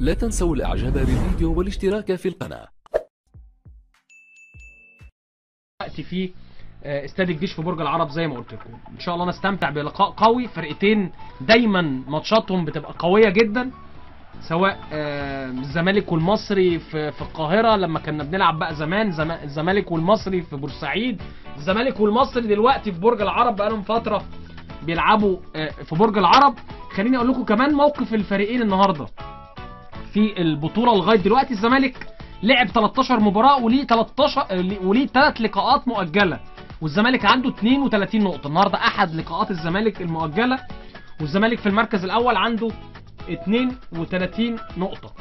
لا تنسوا الاعجاب بالفيديو والاشتراك في القناة دلوقتي في آه، استاد الجيش في برج العرب زي ما قلت لكم ان شاء الله نستمتع بلقاء قوي فرقتين دايما ماتشاتهم بتبقى قويه جدا سواء آه، الزمالك والمصري في في القاهره لما كنا بنلعب بقى زمان زم- الزمالك والمصري في بورسعيد الزمالك والمصري دلوقتي في برج العرب بقالهم فتره بيلعبوا آه، في برج العرب خليني اقول لكم كمان موقف الفريقين النهارده في البطوله لغايه دلوقتي الزمالك لعب 13 مباراه وليه 13 آه، وليه 3 لقاءات مؤجله والزمالك عنده 32 نقطه النهارده احد لقاءات الزمالك المؤجله والزمالك في المركز الاول عنده 32 نقطه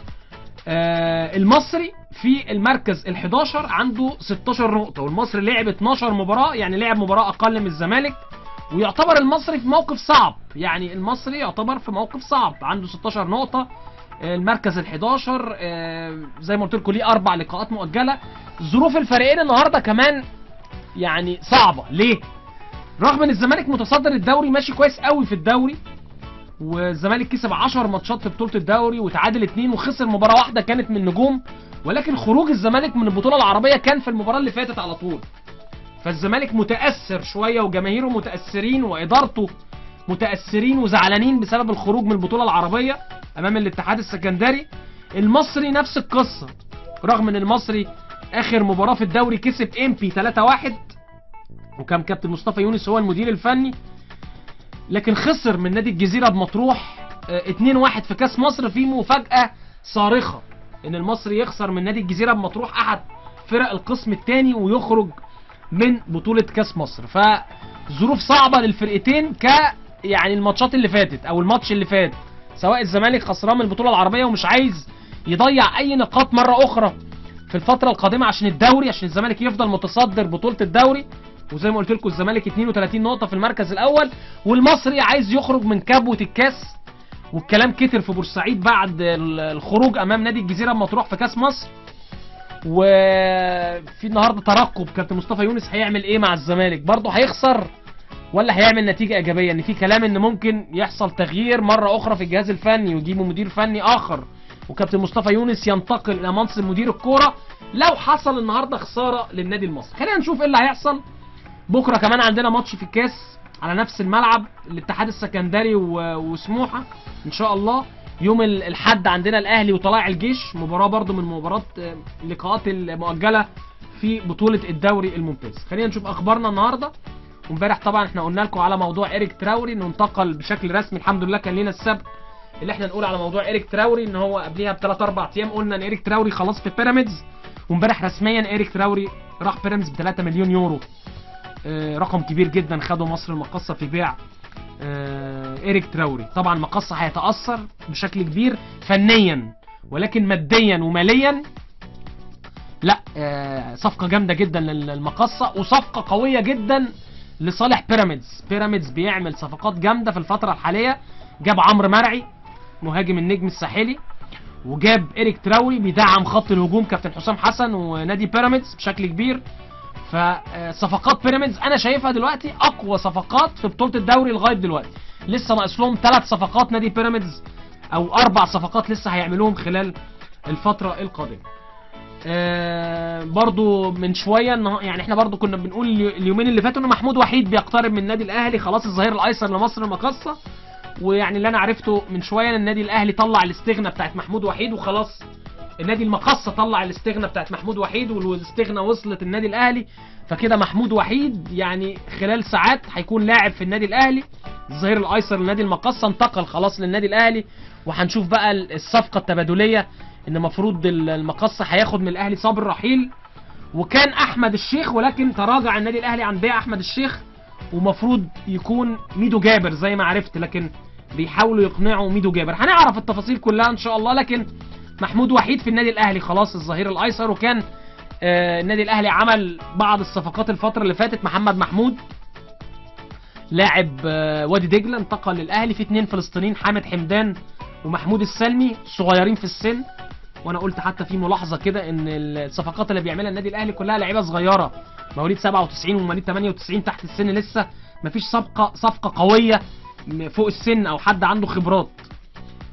آه المصري في المركز ال11 عنده 16 نقطه والمصري لعب 12 مباراه يعني لعب مباراه اقل من الزمالك ويعتبر المصري في موقف صعب يعني المصري يعتبر في موقف صعب عنده 16 نقطه آه، المركز ال11 زي ما قلت لكم ليه اربع لقاءات مؤجله ظروف الفريقين النهارده كمان يعني صعبه ليه رغم ان الزمالك متصدر الدوري ماشي كويس قوي في الدوري والزمالك كسب 10 ماتشات في بطوله الدوري وتعادل اتنين وخسر مباراه واحده كانت من نجوم ولكن خروج الزمالك من البطوله العربيه كان في المباراه اللي فاتت على طول فالزمالك متاثر شويه وجماهيره متاثرين وادارته متاثرين وزعلانين بسبب الخروج من البطوله العربيه امام الاتحاد السكندري المصري نفس القصه رغم ان المصري اخر مباراه في الدوري كسب امبي 3-1 وكان كابتن مصطفى يونس هو المدير الفني لكن خسر من نادي الجزيره بمطروح آه، 2-1 في كاس مصر في مفاجاه صارخه ان المصري يخسر من نادي الجزيره بمطروح احد فرق القسم الثاني ويخرج من بطوله كاس مصر فظروف صعبه للفرقتين ك يعني الماتشات اللي فاتت او الماتش اللي فات سواء الزمالك خسران من البطوله العربيه ومش عايز يضيع اي نقاط مره اخرى في الفتره القادمه عشان الدوري عشان الزمالك يفضل متصدر بطوله الدوري وزي ما قلت لكم الزمالك 32 نقطه في المركز الاول والمصري عايز يخرج من كبوه الكاس والكلام كتر في بورسعيد بعد ال- الخروج امام نادي الجزيره لما تروح في كاس مصر وفي النهارده ترقب كابتن مصطفى يونس هيعمل ايه مع الزمالك برضه هيخسر ولا هيعمل نتيجه ايجابيه ان في كلام ان ممكن يحصل تغيير مره اخرى في الجهاز الفني ويجيبوا مدير فني اخر وكابتن مصطفى يونس ينتقل الى منصب مدير الكوره لو حصل النهارده خساره للنادي المصري خلينا نشوف ايه اللي هيحصل بكره كمان عندنا ماتش في الكاس على نفس الملعب الاتحاد السكندري و- وسموحه ان شاء الله يوم ال- الحد عندنا الاهلي وطلائع الجيش مباراه برضو من مباراه آه، اللقاءات المؤجله في بطوله الدوري الممتاز خلينا نشوف اخبارنا النهارده وامبارح طبعا احنا قلنا لكم على موضوع ايريك تراوري انه انتقل بشكل رسمي الحمد لله كان لينا السبت اللي احنا نقول على موضوع ايريك تراوري ان هو قبليها بثلاث اربع ايام قلنا ان ايريك تراوري خلاص في بيراميدز وامبارح رسميا ايريك تراوري راح بيراميدز ب 3 مليون يورو آه، رقم كبير جدا خده مصر المقاصه في بيع آه، ايريك تراوري طبعا المقاصه هيتاثر بشكل كبير فنيا ولكن ماديا وماليا لا آه، صفقه جامده جدا للمقاصه وصفقه قويه جدا لصالح بيراميدز بيراميدز بيعمل صفقات جامده في الفتره الحاليه جاب عمرو مرعي مهاجم النجم الساحلي وجاب ايريك تراوري بيدعم خط الهجوم كابتن حسام حسن ونادي بيراميدز بشكل كبير فصفقات بيراميدز انا شايفها دلوقتي اقوى صفقات في بطوله الدوري لغايه دلوقتي لسه ناقص لهم ثلاث صفقات نادي بيراميدز او اربع صفقات لسه هيعملوهم خلال الفتره القادمه آه برضو من شويه إن- يعني احنا برضو كنا بنقول اليو- اليومين اللي فاتوا ان محمود وحيد بيقترب من النادي الاهلي خلاص الظهير الايسر لمصر المقاصه ويعني اللي انا عرفته من شويه ان النادي الاهلي طلع الاستغنى بتاعت محمود وحيد وخلاص النادي المقصه طلع الاستغنى بتاعت محمود وحيد والاستغنى وصلت النادي الاهلي فكده محمود وحيد يعني خلال ساعات هيكون لاعب في النادي الاهلي الظهير الايسر لنادي المقصه انتقل خلاص للنادي الاهلي وهنشوف بقى الصفقه التبادليه ان المفروض المقصه هياخد من الاهلي صابر رحيل وكان احمد الشيخ ولكن تراجع النادي الاهلي عن بيع احمد الشيخ ومفروض يكون ميدو جابر زي ما عرفت لكن بيحاولوا يقنعوا ميدو جابر هنعرف التفاصيل كلها ان شاء الله لكن محمود وحيد في النادي الاهلي خلاص الظهير الايسر وكان آه، النادي الاهلي عمل بعض الصفقات الفتره اللي فاتت محمد محمود لاعب آه، وادي دجله انتقل للاهلي في اتنين فلسطينيين حامد حمدان ومحمود السلمي صغيرين في السن وانا قلت حتى في ملاحظه كده ان الصفقات اللي بيعملها النادي الاهلي كلها لعيبه صغيره مواليد 97 ومواليد 98 تحت السن لسه مفيش صفقه صفقه قويه م- فوق السن او حد عنده خبرات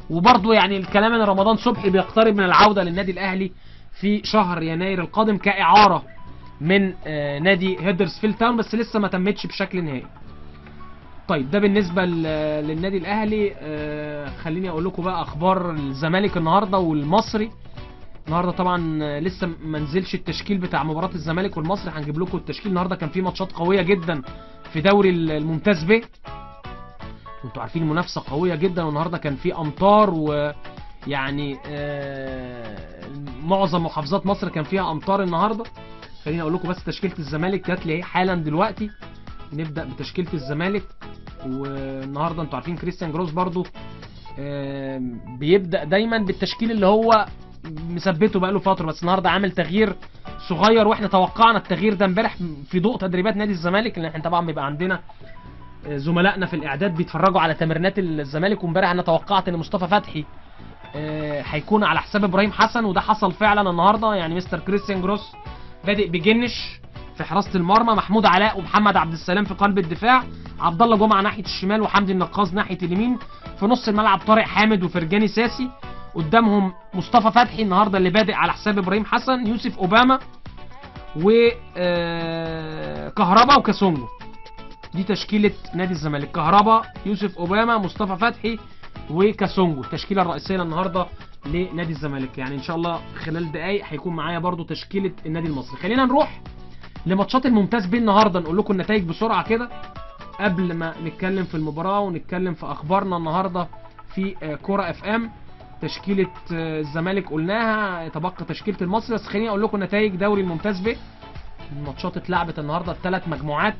وبرضه يعني الكلام ان رمضان صبحي بيقترب من العوده للنادي الاهلي في شهر يناير القادم كاعاره من آه، نادي هيدرسفيلد تاون بس لسه ما تمتش بشكل نهائي طيب ده بالنسبه ل- للنادي الاهلي آه، خليني اقول لكم بقى اخبار الزمالك النهارده والمصري النهارده طبعا آه، لسه ما نزلش التشكيل بتاع مباراه الزمالك والمصري هنجيب لكم التشكيل النهارده كان في ماتشات قويه جدا في دوري ال- الممتاز ب انتوا عارفين المنافسه قويه جدا والنهارده كان في امطار ويعني آه، معظم محافظات مصر كان فيها امطار النهارده خليني اقول لكم بس تشكيله الزمالك جات لي اهي حالا دلوقتي نبدا بتشكيله الزمالك والنهارده انتوا عارفين كريستيان جروس برضو آه، بيبدا دايما بالتشكيل اللي هو مثبته بقاله فتره بس النهارده عامل تغيير صغير واحنا توقعنا التغيير ده امبارح في ضوء تدريبات نادي الزمالك لان احنا طبعا بيبقى عندنا آه، زملائنا في الاعداد بيتفرجوا على تمرينات الزمالك وامبارح انا توقعت ان مصطفى فتحي آه، هيكون على حساب ابراهيم حسن وده حصل فعلا النهارده يعني مستر كريستيان جروس بادئ بجنش في حراسه المرمى محمود علاء ومحمد عبد السلام في قلب الدفاع عبد الله جمعه ناحيه الشمال وحمدي النقاز ناحيه اليمين في نص الملعب طارق حامد وفرجاني ساسي قدامهم مصطفى فتحي النهارده اللي بادئ على حساب ابراهيم حسن يوسف اوباما و آه، كهربا وكاسونجو دي تشكيله نادي الزمالك كهربا يوسف اوباما مصطفى فتحي وكاسونجو التشكيله الرئيسيه النهارده لنادي الزمالك يعني ان شاء الله خلال دقايق هيكون معايا برضو تشكيله النادي المصري خلينا نروح لماتشات الممتاز بيه النهارده نقول لكم النتائج بسرعه كده قبل ما نتكلم في المباراه ونتكلم في اخبارنا النهارده في آه، كوره اف ام تشكيله آه، الزمالك قلناها تبقى تشكيله المصري بس خليني اقول لكم نتائج دوري الممتاز بيه الماتشات اتلعبت النهارده الثلاث مجموعات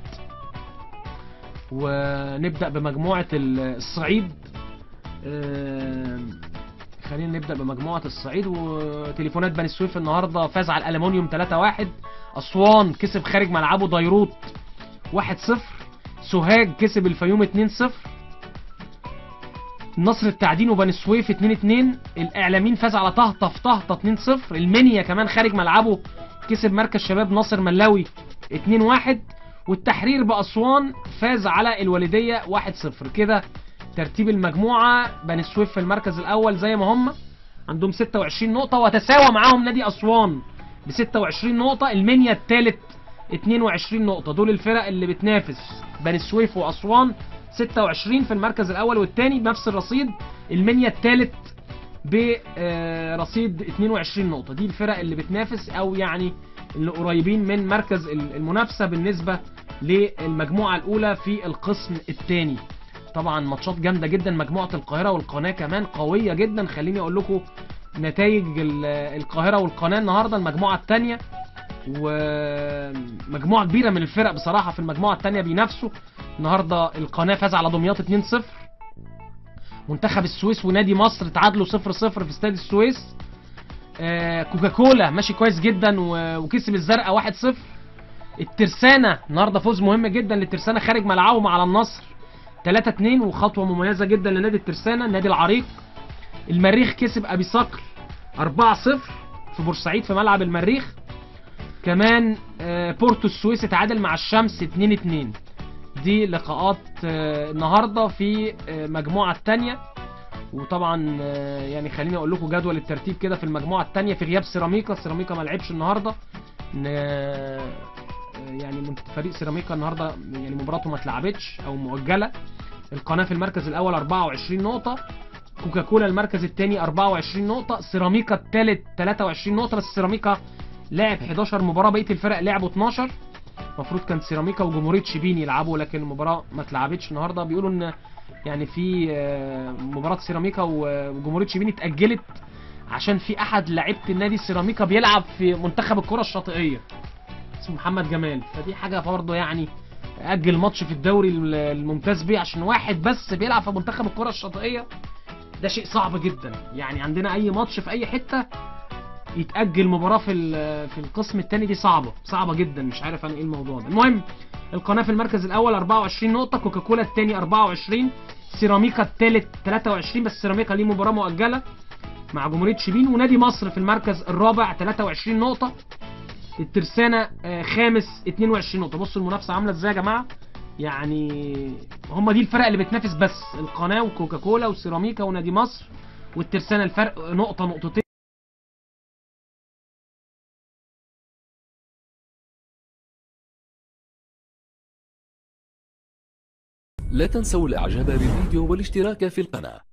ونبدا بمجموعه ال- الصعيد آم، خلينا نبدا بمجموعه الصعيد وتليفونات بني سويف النهارده فاز على الالومنيوم 3-1 اسوان كسب خارج ملعبه ديروت 1-0 سوهاج كسب الفيوم 2-0 النصر التعدين وبني سويف 2-2 الاعلاميين فاز على طهطة في طهطة 2-0 المنيا كمان خارج ملعبه كسب مركز شباب ناصر ملاوي 2-1 والتحرير باسوان فاز على الوالديه 1-0 كده ترتيب المجموعه بني سويف في المركز الاول زي ما هم عندهم 26 نقطه وتساوى معاهم نادي اسوان ب 26 نقطه المنيا الثالث 22 نقطه دول الفرق اللي بتنافس بني سويف واسوان 26 في المركز الاول والثاني بنفس الرصيد المنيا الثالث برصيد 22 نقطه دي الفرق اللي بتنافس او يعني اللي قريبين من مركز المنافسه بالنسبه للمجموعه الاولى في القسم الثاني طبعا ماتشات جامده جدا مجموعه القاهره والقناه كمان قويه جدا خليني اقول لكم نتائج ال- القاهره والقناه النهارده المجموعه الثانيه ومجموعه كبيره من الفرق بصراحه في المجموعه الثانيه بينافسوا النهارده القناه فاز على دمياط 2-0 منتخب السويس ونادي مصر تعادلوا 0-0 في استاد السويس آه، كوكاكولا ماشي كويس جدا و- وكسب الزرقاء 1-0 الترسانة النهارده فوز مهم جدا للترسانة خارج ملعبهم على النصر 3-2 وخطوة مميزة جدا لنادي الترسانة النادي العريق المريخ كسب ابي صقر 4-0 في بورسعيد في ملعب المريخ كمان آه، بورتو السويس اتعادل مع الشمس 2-2 دي لقاءات آه، النهارده في آه، مجموعة الثانية وطبعا آه، يعني خليني اقول لكم جدول الترتيب كده في المجموعه الثانيه في غياب سيراميكا سيراميكا ما لعبش النهارده ن- آه، يعني من- فريق سيراميكا النهارده يعني مباراته ما اتلعبتش او مؤجله القناه في المركز الاول 24 نقطه كوكاكولا المركز الثاني 24 نقطه سيراميكا الثالث 23 نقطه بس سيراميكا لعب 11 مباراه بقيه الفرق لعبوا 12 المفروض كان سيراميكا وجمهوريه شبين يلعبوا لكن المباراه ما اتلعبتش النهارده بيقولوا ان يعني في آه، مباراه سيراميكا و- وجمهوريه شبين اتاجلت عشان في احد لعيبه النادي سيراميكا بيلعب في منتخب الكره الشاطئيه اسمه محمد جمال فدي حاجه برضه يعني اجل ماتش في الدوري ال- الممتاز بيه عشان واحد بس بيلعب في منتخب الكره الشاطئيه ده شيء صعب جدا يعني عندنا اي ماتش في اي حته يتاجل مباراه في ال- في القسم الثاني دي صعبه صعبه جدا مش عارف انا ايه الموضوع ده المهم القناه في المركز الاول 24 نقطه كوكاكولا الثاني 24 سيراميكا الثالث 23 بس سيراميكا ليه مباراه مؤجله مع جمهوريه شبين ونادي مصر في المركز الرابع 23 نقطه الترسانة آه، خامس 22 نقطة بصوا المنافسة عاملة ازاي يا جماعة يعني هم دي الفرق اللي بتنافس بس القناة وكوكاكولا وسيراميكا ونادي مصر والترسانة الفرق نقطة نقطتين لا تنسوا الاعجاب بالفيديو والاشتراك في القناة